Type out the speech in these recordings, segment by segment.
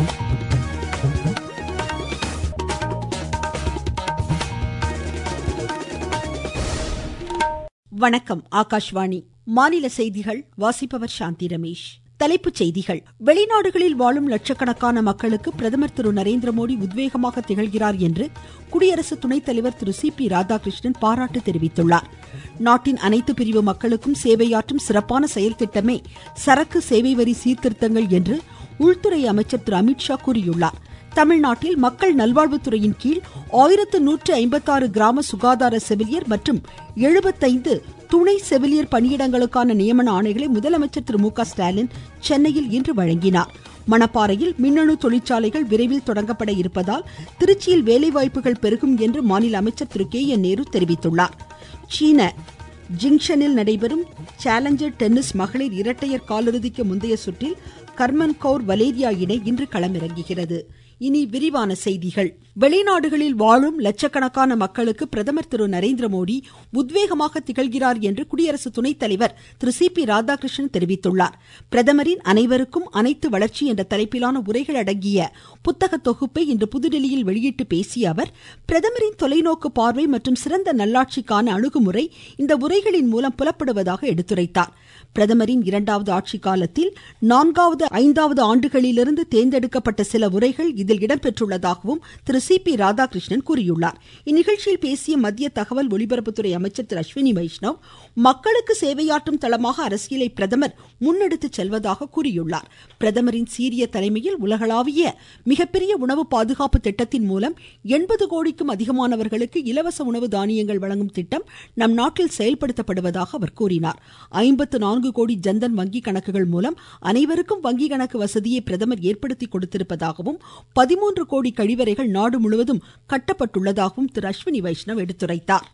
வணக்கம் ஆகாஷ்வாணி மாநில செய்திகள் வாசிப்பவர் சாந்தி ரமேஷ் தலைப்புச் செய்திகள் வெளிநாடுகளில் வாழும் லட்சக்கணக்கான மக்களுக்கு பிரதமர் திரு நரேந்திர மோடி உத்வேகமாக திகழ்கிறார் என்று குடியரசு துணைத் தலைவர் திரு சி பி ராதாகிருஷ்ணன் பாராட்டு தெரிவித்துள்ளார் நாட்டின் அனைத்து பிரிவு மக்களுக்கும் சேவையாற்றும் சிறப்பான செயல் திட்டமே சரக்கு சேவை வரி சீர்திருத்தங்கள் என்று உள்துறை அமைச்சர் திரு அமித்ஷா கூறியுள்ளார் தமிழ்நாட்டில் மக்கள் நல்வாழ்வுத்துறையின் கீழ் ஆயிரத்து நூற்று ஐம்பத்தாறு கிராம சுகாதார செவிலியர் மற்றும் எழுபத்தைந்து துணை செவிலியர் பணியிடங்களுக்கான நியமன ஆணைகளை முதலமைச்சர் திரு மு க ஸ்டாலின் சென்னையில் இன்று வழங்கினார் மணப்பாறையில் மின்னணு தொழிற்சாலைகள் விரைவில் தொடங்கப்பட இருப்பதால் திருச்சியில் வேலைவாய்ப்புகள் பெருகும் என்று மாநில அமைச்சர் திரு கே என் நேரு தெரிவித்துள்ளார் சீன ஜிங்ஷனில் நடைபெறும் சேலஞ்சர் டென்னிஸ் மகளிர் இரட்டையர் காலிறுதிக்கு முந்தைய சுற்றில் கர்மன் கவுர் வலேரியா இணை இன்று களமிறங்குகிறது இனி விரிவான செய்திகள் வெளிநாடுகளில் வாழும் லட்சக்கணக்கான மக்களுக்கு பிரதமர் திரு நரேந்திர மோடி உத்வேகமாக திகழ்கிறார் என்று குடியரசு துணைத் தலைவர் திரு சி பி ராதாகிருஷ்ணன் தெரிவித்துள்ளார் பிரதமரின் அனைவருக்கும் அனைத்து வளர்ச்சி என்ற தலைப்பிலான உரைகள் அடங்கிய புத்தக தொகுப்பை இன்று புதுதில்லியில் வெளியிட்டு பேசிய அவர் பிரதமரின் தொலைநோக்கு பார்வை மற்றும் சிறந்த நல்லாட்சிக்கான அணுகுமுறை இந்த உரைகளின் மூலம் புலப்படுவதாக எடுத்துரைத்தார் பிரதமரின் இரண்டாவது ஆட்சி காலத்தில் நான்காவது ஐந்தாவது ஆண்டுகளிலிருந்து தேர்ந்தெடுக்கப்பட்ட சில உரைகள் இதில் இடம்பெற்றுள்ளதாகவும் திரு சி பி ராதாகிருஷ்ணன் கூறியுள்ளார் இந்நிகழ்ச்சியில் பேசிய மத்திய தகவல் ஒலிபரப்புத்துறை அமைச்சர் திரு அஸ்வினி வைஷ்ணவ் மக்களுக்கு சேவையாற்றும் தளமாக அரசியலை பிரதமர் முன்னெடுத்து செல்வதாக கூறியுள்ளார் பிரதமரின் சீரிய தலைமையில் உலகளாவிய மிகப்பெரிய உணவு பாதுகாப்பு திட்டத்தின் மூலம் எண்பது கோடிக்கும் அதிகமானவர்களுக்கு இலவச உணவு தானியங்கள் வழங்கும் திட்டம் நம் நாட்டில் செயல்படுத்தப்படுவதாக அவர் கூறினார் ஐம்பத்து நான்கு கோடி ஜன்தன் வங்கி கணக்குகள் மூலம் அனைவருக்கும் வங்கி கணக்கு வசதியை பிரதமர் ஏற்படுத்தி கொடுத்திருப்பதாகவும் பதிமூன்று கோடி கழிவறைகள் நாடு முழுவதும் கட்டப்பட்டுள்ளதாகவும் திரு அஸ்வினி வைஷ்ணவ் எடுத்துரைத்தார்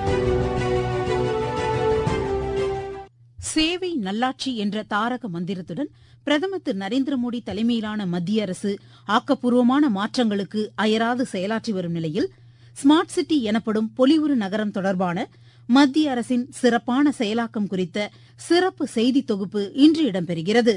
சேவை நல்லாட்சி என்ற தாரக மந்திரத்துடன் பிரதமர் திரு நரேந்திர மோடி தலைமையிலான மத்திய அரசு ஆக்கப்பூர்வமான மாற்றங்களுக்கு அயராது செயலாற்றி வரும் நிலையில் ஸ்மார்ட் சிட்டி எனப்படும் பொலிவுறு நகரம் தொடர்பான மத்திய அரசின் சிறப்பான செயலாக்கம் குறித்த சிறப்பு செய்தி தொகுப்பு இன்று இடம்பெறுகிறது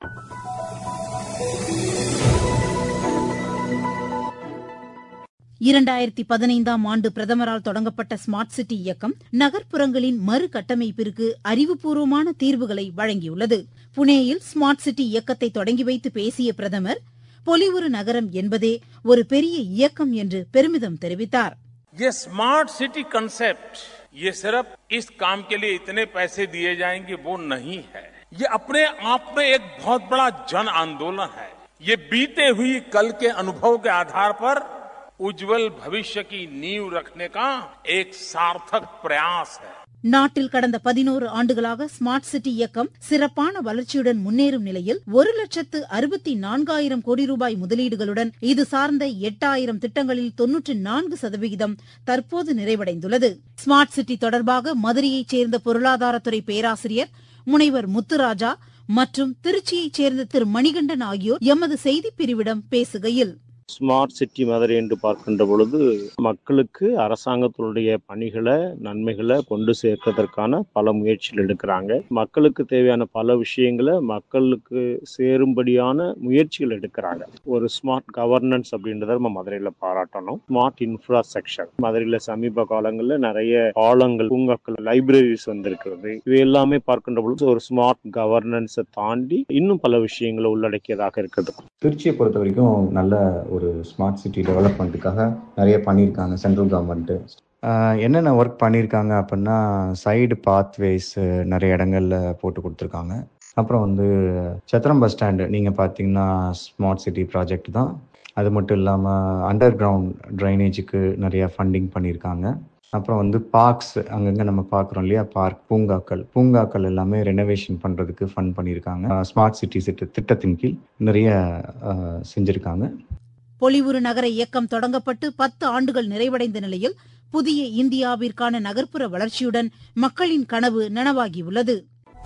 இரண்டாயிரத்தி பதினைந்தாம் ஆண்டு பிரதமரால் தொடங்கப்பட்ட ஸ்மார்ட் சிட்டி இயக்கம் நகர்ப்புறங்களின் மறுகட்டமைப்பிற்கு அறிவுபூர்வமான தீர்வுகளை வழங்கியுள்ளது புனேயில் ஸ்மார்ட் சிட்டி இயக்கத்தை தொடங்கி வைத்து பேசிய பிரதமர் பொலிவுறு நகரம் என்பதே ஒரு பெரிய இயக்கம் என்று பெருமிதம் தெரிவித்தார் ये स्मार्ट सिटी कंसेप्ट ये सिर्फ इस काम के लिए इतने पैसे दिए जाएंगे वो नहीं है ये अपने आप में एक बहुत बड़ा जन आंदोलन है ये बीते हुई कल के अनुभव के आधार पर उज्जवल भविष्य की नींव रखने का एक सार्थक प्रयास है நாட்டில் கடந்த பதினோரு ஆண்டுகளாக ஸ்மார்ட் சிட்டி இயக்கம் சிறப்பான வளர்ச்சியுடன் முன்னேறும் நிலையில் ஒரு லட்சத்து அறுபத்தி நான்காயிரம் கோடி ரூபாய் முதலீடுகளுடன் இது சார்ந்த எட்டாயிரம் திட்டங்களில் தொன்னூற்றி நான்கு சதவிகிதம் தற்போது நிறைவடைந்துள்ளது ஸ்மார்ட் சிட்டி தொடர்பாக மதுரையைச் சேர்ந்த பொருளாதாரத்துறை பேராசிரியர் முனைவர் முத்துராஜா மற்றும் திருச்சியைச் சேர்ந்த திரு மணிகண்டன் ஆகியோர் எமது செய்திப் பிரிவிடம் பேசுகையில் ஸ்மார்ட் சிட்டி மதுரை என்று பார்க்கின்ற பொழுது மக்களுக்கு அரசாங்கத்தினுடைய பணிகளை நன்மைகளை கொண்டு சேர்க்கறதற்கான பல முயற்சிகள் எடுக்கிறாங்க மக்களுக்கு தேவையான பல விஷயங்களை மக்களுக்கு சேரும்படியான முயற்சிகள் எடுக்கிறாங்க ஒரு ஸ்மார்ட் கவர்னன்ஸ் அப்படின்றத நம்ம மதுரையில பாராட்டணும் ஸ்மார்ட் இன்ஃப்ராஸ்ட்ரக்சர் மதுரையில சமீப காலங்களில் நிறைய ஆழங்கள் பூங்காக்கள் லைப்ரரிஸ் வந்திருக்கிறது இவை எல்லாமே பார்க்கின்ற பொழுது ஒரு ஸ்மார்ட் கவர்னன்ஸை தாண்டி இன்னும் பல விஷயங்களை உள்ளடக்கியதாக இருக்குது திருச்சியை பொறுத்த வரைக்கும் நல்ல ஒரு ஸ்மார்ட் சிட்டி டெவலப்மெண்ட்டுக்காக நிறைய பண்ணியிருக்காங்க சென்ட்ரல் கவர்மெண்ட்டு என்னென்ன ஒர்க் பண்ணியிருக்காங்க அப்படின்னா சைடு பாத்வேஸ் நிறைய இடங்கள்ல போட்டு கொடுத்துருக்காங்க அப்புறம் வந்து சத்திரம் பஸ் ஸ்டாண்டு நீங்கள் பார்த்தீங்கன்னா ஸ்மார்ட் சிட்டி ப்ராஜெக்ட் தான் அது மட்டும் இல்லாமல் அண்டர் கிரவுண்ட் ட்ரைனேஜுக்கு நிறைய ஃபண்டிங் பண்ணியிருக்காங்க அப்புறம் வந்து பார்க்ஸ் அங்கங்கே நம்ம பார்க்குறோம் இல்லையா பார்க் பூங்காக்கள் பூங்காக்கள் எல்லாமே ரெனோவேஷன் பண்ணுறதுக்கு ஃபண்ட் பண்ணியிருக்காங்க ஸ்மார்ட் சிட்டி திட்டத்தின் கீழ் நிறைய செஞ்சுருக்காங்க பொலிவுறு நகர இயக்கம் தொடங்கப்பட்டு பத்து ஆண்டுகள் நிறைவடைந்த நிலையில் புதிய இந்தியாவிற்கான நகர்ப்புற வளர்ச்சியுடன் மக்களின் கனவு நனவாகியுள்ளது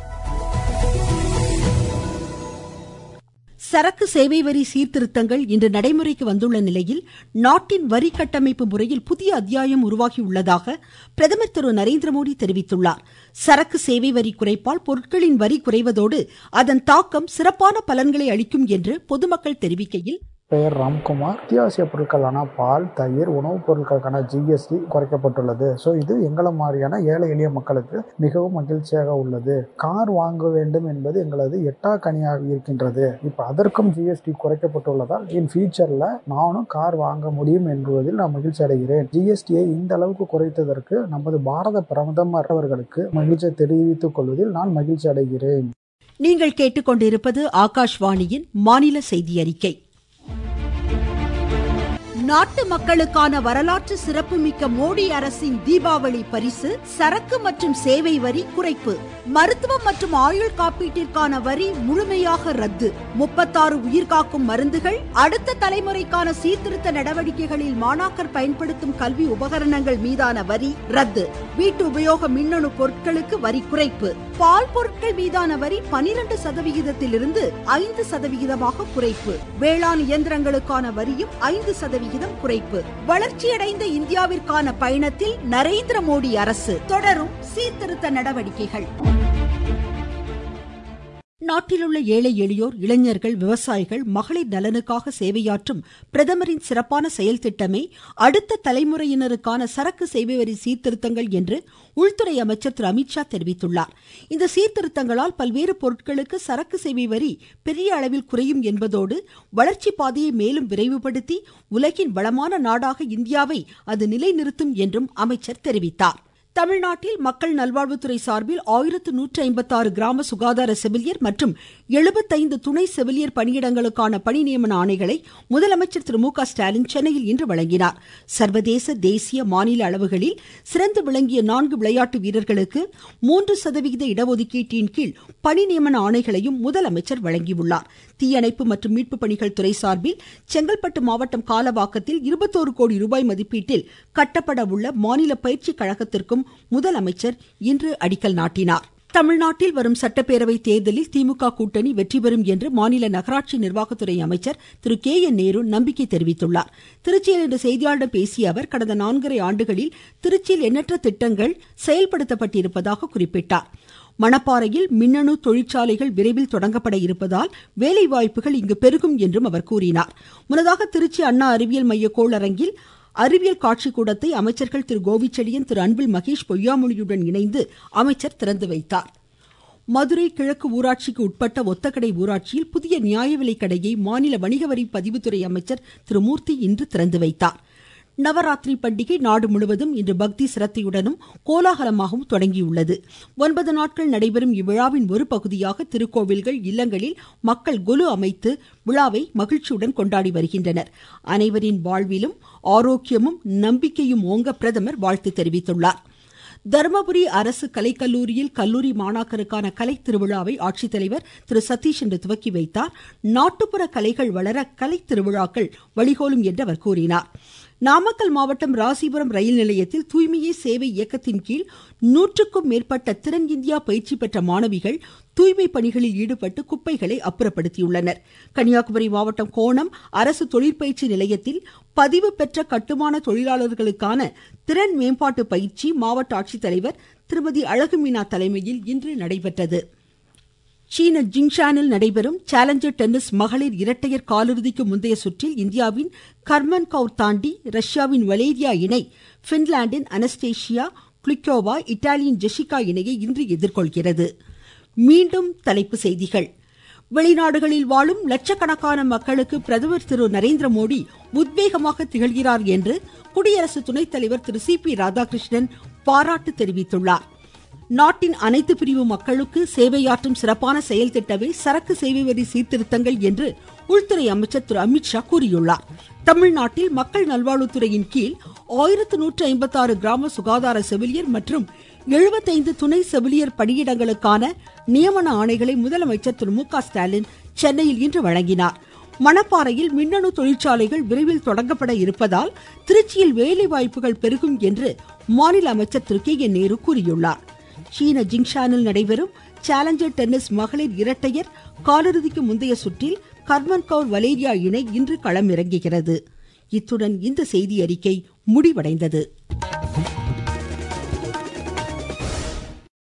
சரக்கு சேவை வரி சீர்திருத்தங்கள் இன்று நடைமுறைக்கு வந்துள்ள நிலையில் நாட்டின் வரி கட்டமைப்பு முறையில் புதிய அத்தியாயம் உருவாகியுள்ளதாக பிரதமர் திரு நரேந்திர மோடி தெரிவித்துள்ளார் சரக்கு சேவை வரி குறைப்பால் பொருட்களின் வரி குறைவதோடு அதன் தாக்கம் சிறப்பான பலன்களை அளிக்கும் என்று பொதுமக்கள் தெரிவிக்கையில் பெயர் ராம்குமார் அத்தியாவசிய பொருட்களான பால் தயிர் உணவுப் பொருட்களுக்கான ஜிஎஸ்டி குறைக்கப்பட்டுள்ளது ஸோ இது எங்களை மாதிரியான ஏழை எளிய மக்களுக்கு மிகவும் மகிழ்ச்சியாக உள்ளது கார் வாங்க வேண்டும் என்பது எங்களது எட்டா கனியாக இருக்கின்றது இப்போ அதற்கும் ஜிஎஸ்டி குறைக்கப்பட்டுள்ளதால் இன் ஃபியூச்சரில் நானும் கார் வாங்க முடியும் என்பதில் நான் மகிழ்ச்சி அடைகிறேன் ஜிஎஸ்டியை இந்த அளவுக்கு குறைத்ததற்கு நமது பாரத பிரதமர் அவர்களுக்கு மகிழ்ச்சியை தெரிவித்துக் கொள்வதில் நான் மகிழ்ச்சி அடைகிறேன் நீங்கள் கேட்டுக்கொண்டிருப்பது ஆகாஷ்வாணியின் மாநில செய்தி அறிக்கை நாட்டு மக்களுக்கான வரலாற்று சிறப்புமிக்க மோடி அரசின் தீபாவளி பரிசு சரக்கு மற்றும் சேவை வரி குறைப்பு மருத்துவம் மற்றும் ஆயுள் காப்பீட்டிற்கான வரி முழுமையாக ரத்து முப்பத்தாறு உயிர்காக்கும் மருந்துகள் அடுத்த தலைமுறைக்கான சீர்திருத்த நடவடிக்கைகளில் மாணாக்கர் பயன்படுத்தும் கல்வி உபகரணங்கள் மீதான வரி ரத்து வீட்டு உபயோக மின்னணு பொருட்களுக்கு வரி குறைப்பு பால் பொருட்கள் மீதான வரி பனிரெண்டு சதவிகிதத்திலிருந்து ஐந்து சதவிகிதமாக குறைப்பு வேளாண் இயந்திரங்களுக்கான வரியும் ஐந்து சதவிகிதம் குறைப்பு வளர்ச்சியடைந்த இந்தியாவிற்கான பயணத்தில் நரேந்திர மோடி அரசு தொடரும் சீர்திருத்த நடவடிக்கைகள் நாட்டிலுள்ள ஏழை எளியோர் இளைஞர்கள் விவசாயிகள் மகளிர் நலனுக்காக சேவையாற்றும் பிரதமரின் சிறப்பான செயல் திட்டமே அடுத்த தலைமுறையினருக்கான சரக்கு சேவை வரி சீர்திருத்தங்கள் என்று உள்துறை அமைச்சர் திரு அமித்ஷா தெரிவித்துள்ளார் இந்த சீர்திருத்தங்களால் பல்வேறு பொருட்களுக்கு சரக்கு சேவை வரி பெரிய அளவில் குறையும் என்பதோடு வளர்ச்சி பாதையை மேலும் விரைவுபடுத்தி உலகின் வளமான நாடாக இந்தியாவை அது நிலைநிறுத்தும் என்றும் அமைச்சர் தெரிவித்தார் தமிழ்நாட்டில் மக்கள் நல்வாழ்வுத்துறை சார்பில் ஆயிரத்து நூற்று ஐம்பத்தாறு கிராம சுகாதார செவிலியர் மற்றும் எழுபத்தைந்து துணை செவிலியர் பணியிடங்களுக்கான பணி நியமன ஆணைகளை முதலமைச்சர் திரு மு க ஸ்டாலின் சென்னையில் இன்று வழங்கினார் சர்வதேச தேசிய மாநில அளவுகளில் சிறந்து விளங்கிய நான்கு விளையாட்டு வீரர்களுக்கு மூன்று சதவிகித இடஒதுக்கீட்டின் கீழ் பணி நியமன ஆணைகளையும் முதலமைச்சர் வழங்கியுள்ளார் தீயணைப்பு மற்றும் மீட்பு பணிகள் துறை சார்பில் செங்கல்பட்டு மாவட்டம் காலவாக்கத்தில் இருபத்தோரு கோடி ரூபாய் மதிப்பீட்டில் கட்டப்பட உள்ள மாநில பயிற்சி கழகத்திற்கும் முதலமைச்சர் இன்று அடிக்கல் நாட்டினார் தமிழ்நாட்டில் வரும் சட்டப்பேரவை தேர்தலில் திமுக கூட்டணி வெற்றி பெறும் என்று மாநில நகராட்சி நிர்வாகத்துறை அமைச்சர் திரு கே என் நேரு நம்பிக்கை தெரிவித்துள்ளார் திருச்சியில் இன்று செய்தியாளர்களிடம் பேசிய அவர் கடந்த நான்கரை ஆண்டுகளில் திருச்சியில் எண்ணற்ற திட்டங்கள் செயல்படுத்தப்பட்டிருப்பதாக குறிப்பிட்டார் மணப்பாறையில் மின்னணு தொழிற்சாலைகள் விரைவில் தொடங்கப்பட இருப்பதால் வேலைவாய்ப்புகள் இங்கு பெருகும் என்றும் அவர் கூறினார் முன்னதாக திருச்சி அண்ணா அறிவியல் மைய கோளரங்கில் அறிவியல் காட்சி கூடத்தை அமைச்சர்கள் திரு கோவிச்செழியன் திரு அன்பில் மகேஷ் பொய்யாமொழியுடன் இணைந்து அமைச்சர் திறந்து வைத்தார் மதுரை கிழக்கு ஊராட்சிக்கு உட்பட்ட ஒத்தக்கடை ஊராட்சியில் புதிய நியாய விலைக் கடையை மாநில வணிக வரி பதிவுத்துறை அமைச்சர் திரு மூர்த்தி இன்று திறந்து வைத்தார் நவராத்திரி பண்டிகை நாடு முழுவதும் இன்று பக்தி சிரத்தையுடனும் கோலாகலமாகவும் தொடங்கியுள்ளது ஒன்பது நாட்கள் நடைபெறும் இவ்விழாவின் ஒரு பகுதியாக திருக்கோவில்கள் இல்லங்களில் மக்கள் கொலு அமைத்து விழாவை மகிழ்ச்சியுடன் கொண்டாடி வருகின்றனர் அனைவரின் வாழ்விலும் ஆரோக்கியமும் நம்பிக்கையும் ஓங்க பிரதமர் வாழ்த்து தெரிவித்துள்ளார் தருமபுரி அரசு கலைக்கல்லூரியில் கல்லூரி மாணாக்கருக்கான கலை திருவிழாவை ஆட்சித்தலைவர் திரு சதீஷ் இன்று துவக்கி வைத்தார் நாட்டுப்புற கலைகள் வளர கலை திருவிழாக்கள் வழிகோலும் என்று அவர் கூறினார் நாமக்கல் மாவட்டம் ராசிபுரம் ரயில் நிலையத்தில் தூய்மையே சேவை இயக்கத்தின் கீழ் நூற்றுக்கும் மேற்பட்ட திறன் இந்தியா பயிற்சி பெற்ற மாணவிகள் தூய்மை பணிகளில் ஈடுபட்டு குப்பைகளை அப்புறப்படுத்தியுள்ளனர் கன்னியாகுமரி மாவட்டம் கோணம் அரசு தொழிற்பயிற்சி நிலையத்தில் பதிவு பெற்ற கட்டுமான தொழிலாளர்களுக்கான திறன் மேம்பாட்டு பயிற்சி மாவட்ட ஆட்சித்தலைவர் திருமதி அழகுமீனா தலைமையில் இன்று நடைபெற்றது சீன ஜிங்ஷானில் நடைபெறும் சேலஞ்சர் டென்னிஸ் மகளிர் இரட்டையர் காலிறுதிக்கு முந்தைய சுற்றில் இந்தியாவின் கர்மன் கவுர் தாண்டி ரஷ்யாவின் வலேரியா இணை பின்லாந்தின் அனஸ்டேஷியா குளிக்கோவா இத்தாலியின் ஜெஷிகா இணையை இன்று எதிர்கொள்கிறது மீண்டும் தலைப்பு செய்திகள் வெளிநாடுகளில் வாழும் லட்சக்கணக்கான மக்களுக்கு பிரதமர் திரு நரேந்திர மோடி உத்வேகமாக திகழ்கிறார் என்று குடியரசு துணைத் தலைவர் திரு சி பி ராதாகிருஷ்ணன் பாராட்டு தெரிவித்துள்ளார் நாட்டின் அனைத்து பிரிவு மக்களுக்கு சேவையாற்றும் சிறப்பான செயல் திட்டமே சரக்கு சேவை வரி சீர்திருத்தங்கள் என்று உள்துறை அமைச்சர் திரு அமித்ஷா கூறியுள்ளார் தமிழ்நாட்டில் மக்கள் நல்வாழ்வுத்துறையின் கீழ் ஆயிரத்து நூற்று ஐம்பத்தாறு கிராம சுகாதார செவிலியர் மற்றும் எழுபத்தைந்து துணை செவிலியர் பணியிடங்களுக்கான நியமன ஆணைகளை முதலமைச்சர் திரு மு க ஸ்டாலின் சென்னையில் இன்று வழங்கினார் மணப்பாறையில் மின்னணு தொழிற்சாலைகள் விரைவில் தொடங்கப்பட இருப்பதால் திருச்சியில் வேலைவாய்ப்புகள் பெருகும் என்று மாநில அமைச்சர் திரு கே என் நேரு கூறியுள்ளார் சீன ஜிங்ஷானில் நடைபெறும் சேலஞ்சர் டென்னிஸ் மகளிர் இரட்டையர் காலிறுதிக்கு முந்தைய சுற்றில் கர்மன் கவுர் வலேரியா இணை இன்று களமிறங்குகிறது இத்துடன் இந்த செய்தி அறிக்கை முடிவடைந்தது